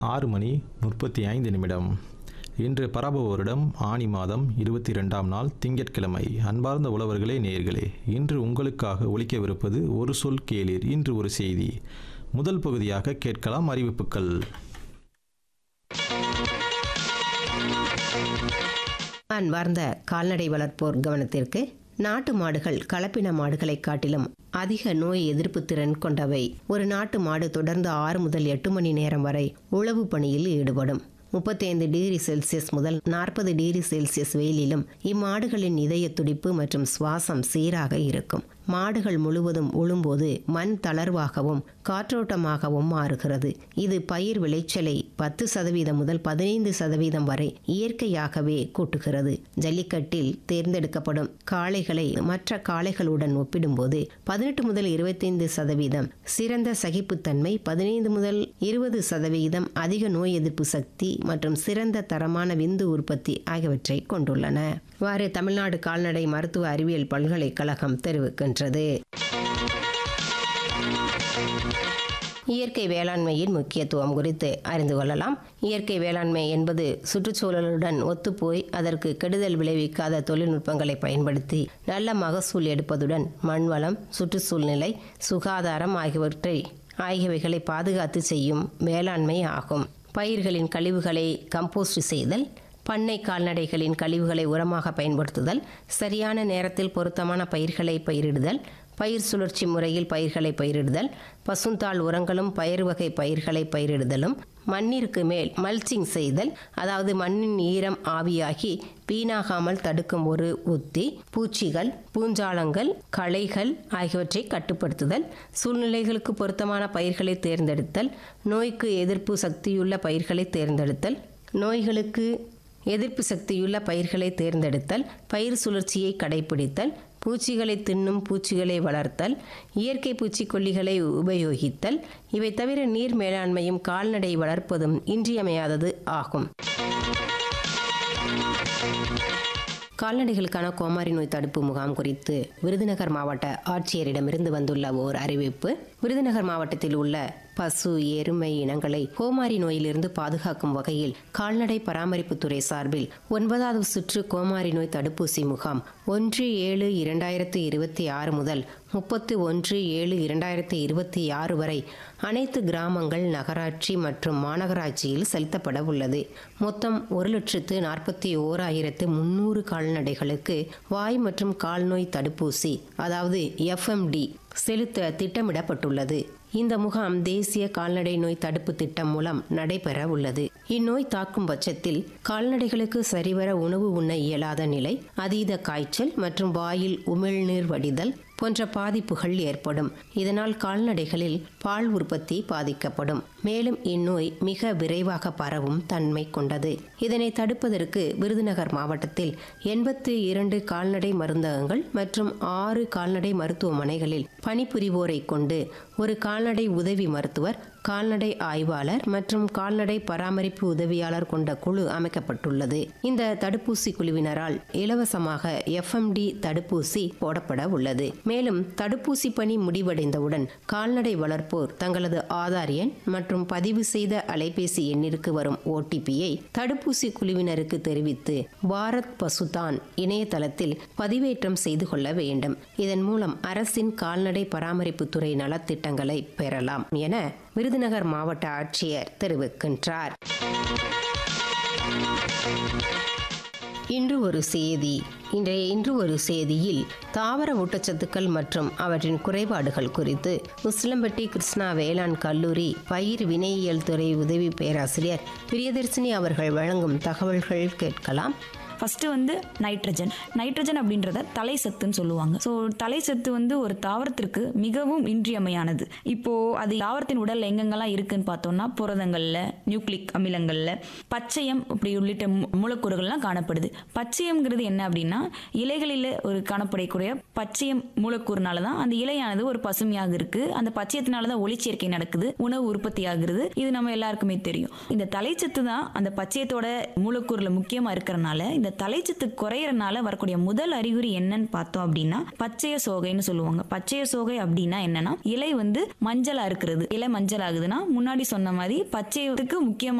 ஆறு மணி முப்பத்தி ஐந்து நிமிடம் இன்று பராப வருடம் ஆனி மாதம் இருபத்தி ரெண்டாம் நாள் திங்கட்கிழமை அன்பார்ந்த உழவர்களே நேர்களே இன்று உங்களுக்காக ஒலிக்கவிருப்பது ஒரு சொல் கேளீர் இன்று ஒரு செய்தி முதல் பகுதியாக கேட்கலாம் அறிவிப்புகள் அன்பார்ந்த கால்நடை வளர்ப்போர் கவனத்திற்கு நாட்டு மாடுகள் கலப்பின மாடுகளை காட்டிலும் அதிக நோய் எதிர்ப்பு திறன் கொண்டவை ஒரு நாட்டு மாடு தொடர்ந்து ஆறு முதல் எட்டு மணி நேரம் வரை உழவு பணியில் ஈடுபடும் முப்பத்தைந்து டிகிரி செல்சியஸ் முதல் நாற்பது டிகிரி செல்சியஸ் வெயிலிலும் இம்மாடுகளின் இதய துடிப்பு மற்றும் சுவாசம் சீராக இருக்கும் மாடுகள் முழுவதும் உழும்போது மண் தளர்வாகவும் காற்றோட்டமாகவும் மாறுகிறது இது பயிர் விளைச்சலை பத்து சதவீதம் முதல் பதினைந்து சதவீதம் வரை இயற்கையாகவே கூட்டுகிறது ஜல்லிக்கட்டில் தேர்ந்தெடுக்கப்படும் காளைகளை மற்ற காளைகளுடன் ஒப்பிடும்போது பதினெட்டு முதல் இருபத்தைந்து சதவீதம் சிறந்த சகிப்புத்தன்மை பதினைந்து முதல் இருபது சதவீதம் அதிக நோய் எதிர்ப்பு சக்தி மற்றும் சிறந்த தரமான விந்து உற்பத்தி ஆகியவற்றை கொண்டுள்ளன இவ்வாறு தமிழ்நாடு கால்நடை மருத்துவ அறிவியல் பல்கலைக்கழகம் தெரிவிக்கின்றது இயற்கை வேளாண்மையின் முக்கியத்துவம் குறித்து அறிந்து கொள்ளலாம் இயற்கை வேளாண்மை என்பது சுற்றுச்சூழலுடன் ஒத்துப்போய் அதற்கு கெடுதல் விளைவிக்காத தொழில்நுட்பங்களை பயன்படுத்தி நல்ல மகசூல் எடுப்பதுடன் மண்வளம் சுற்றுச்சூழ்நிலை சுகாதாரம் ஆகியவற்றை ஆகியவைகளை பாதுகாத்து செய்யும் வேளாண்மை ஆகும் பயிர்களின் கழிவுகளை கம்போஸ்ட் செய்தல் பண்ணை கால்நடைகளின் கழிவுகளை உரமாக பயன்படுத்துதல் சரியான நேரத்தில் பொருத்தமான பயிர்களை பயிரிடுதல் பயிர் சுழற்சி முறையில் பயிர்களை பயிரிடுதல் பசுந்தாள் உரங்களும் பயிர் வகை பயிர்களை பயிரிடுதலும் மண்ணிற்கு மேல் மல்ச்சிங் செய்தல் அதாவது மண்ணின் ஈரம் ஆவியாகி வீணாகாமல் தடுக்கும் ஒரு உத்தி பூச்சிகள் பூஞ்சாலங்கள் களைகள் ஆகியவற்றை கட்டுப்படுத்துதல் சூழ்நிலைகளுக்கு பொருத்தமான பயிர்களை தேர்ந்தெடுத்தல் நோய்க்கு எதிர்ப்பு சக்தியுள்ள பயிர்களை தேர்ந்தெடுத்தல் நோய்களுக்கு எதிர்ப்பு சக்தியுள்ள பயிர்களை தேர்ந்தெடுத்தல் பயிர் சுழற்சியை கடைபிடித்தல் பூச்சிகளை தின்னும் பூச்சிகளை வளர்த்தல் இயற்கை பூச்சிக்கொல்லிகளை உபயோகித்தல் இவை தவிர நீர் மேலாண்மையும் கால்நடை வளர்ப்பதும் இன்றியமையாதது ஆகும் கால்நடைகளுக்கான கோமாரி நோய் தடுப்பு முகாம் குறித்து விருதுநகர் மாவட்ட ஆட்சியரிடமிருந்து வந்துள்ள ஓர் அறிவிப்பு விருதுநகர் மாவட்டத்தில் உள்ள பசு எருமை இனங்களை கோமாரி நோயிலிருந்து பாதுகாக்கும் வகையில் கால்நடை பராமரிப்புத்துறை சார்பில் ஒன்பதாவது சுற்று கோமாரி நோய் தடுப்பூசி முகாம் ஒன்று ஏழு இரண்டாயிரத்து இருபத்தி ஆறு முதல் முப்பத்து ஒன்று ஏழு இரண்டாயிரத்து இருபத்தி ஆறு வரை அனைத்து கிராமங்கள் நகராட்சி மற்றும் மாநகராட்சியில் செலுத்தப்பட உள்ளது மொத்தம் ஒரு லட்சத்து நாற்பத்தி ஓராயிரத்து முன்னூறு கால்நடைகளுக்கு வாய் மற்றும் கால்நோய் தடுப்பூசி அதாவது எஃப்எம்டி செலுத்த திட்டமிடப்பட்டுள்ளது இந்த முகாம் தேசிய கால்நடை நோய் தடுப்பு திட்டம் மூலம் நடைபெற உள்ளது இந்நோய் தாக்கும் பட்சத்தில் கால்நடைகளுக்கு சரிவர உணவு உண்ண இயலாத நிலை அதீத காய்ச்சல் மற்றும் வாயில் உமிழ்நீர் வடிதல் போன்ற பாதிப்புகள் ஏற்படும் இதனால் கால்நடைகளில் பால் உற்பத்தி பாதிக்கப்படும் மேலும் இந்நோய் மிக விரைவாக பரவும் தன்மை கொண்டது இதனை தடுப்பதற்கு விருதுநகர் மாவட்டத்தில் எண்பத்து இரண்டு கால்நடை மருந்தகங்கள் மற்றும் ஆறு கால்நடை மருத்துவமனைகளில் பணிபுரிவோரை கொண்டு ஒரு கால்நடை உதவி மருத்துவர் கால்நடை ஆய்வாளர் மற்றும் கால்நடை பராமரிப்பு உதவியாளர் கொண்ட குழு அமைக்கப்பட்டுள்ளது இந்த தடுப்பூசி குழுவினரால் இலவசமாக எஃப்எம்டி தடுப்பூசி போடப்பட உள்ளது மேலும் தடுப்பூசி பணி முடிவடைந்தவுடன் கால்நடை வளர்ப்போர் தங்களது ஆதார் எண் மற்றும் பதிவு செய்த அலைபேசி எண்ணிற்கு வரும் ஓடிபியை தடுப்பூசி குழுவினருக்கு தெரிவித்து பாரத் பசுதான் இணையதளத்தில் பதிவேற்றம் செய்து கொள்ள வேண்டும் இதன் மூலம் அரசின் கால்நடை பராமரிப்புத்துறை நலத்திட்டங்களை பெறலாம் என விருதுநகர் மாவட்ட ஆட்சியர் தெரிவிக்கின்றார் இன்று ஒரு செய்தி இன்றைய இன்று ஒரு செய்தியில் தாவர ஊட்டச்சத்துக்கள் மற்றும் அவற்றின் குறைபாடுகள் குறித்து உசிலம்பட்டி கிருஷ்ணா வேளாண் கல்லூரி பயிர் வினையியல் துறை உதவி பேராசிரியர் பிரியதர்சினி அவர்கள் வழங்கும் தகவல்கள் கேட்கலாம் ஃபஸ்ட்டு வந்து நைட்ரஜன் நைட்ரஜன் அப்படின்றத தலை சத்துன்னு சொல்லுவாங்க ஸோ தலை சத்து வந்து ஒரு தாவரத்திற்கு மிகவும் இன்றியமையானது இப்போ அது தாவரத்தின் உடல் எங்கெங்கெல்லாம் இருக்குன்னு பார்த்தோம்னா புரதங்களில் நியூக்ளிக் அமிலங்களில் பச்சையம் அப்படி உள்ளிட்ட மூ- மூலக்கூறுகள்லாம் காணப்படுது பச்சையம்ங்கிறது என்ன அப்படின்னா இலைகளில் ஒரு காணப்படக்கூடிய பச்சையம் மூலக்கூறுனால தான் அந்த இலையானது ஒரு பசுமையாக இருக்கு அந்த பச்சையத்தினால தான் ஒளிச்சேர்க்கை நடக்குது உணவு உற்பத்தி ஆகுறது இது நம்ம எல்லாருக்குமே தெரியும் இந்த தலைச்சத்து தான் அந்த பச்சையத்தோட மூலக்கூறுல முக்கியமா இருக்கிறனால இந்த இந்த தலைச்சத்து குறையறனால வரக்கூடிய முதல் அறிகுறி என்னன்னு பார்த்தோம் அப்படின்னா பச்சைய சோகைன்னு சொல்லுவாங்க பச்சைய சோகை அப்படின்னா என்னன்னா இலை வந்து மஞ்சளா இருக்கிறது இலை மஞ்சள் ஆகுதுன்னா முன்னாடி சொன்ன மாதிரி பச்சையத்துக்கு முக்கியமான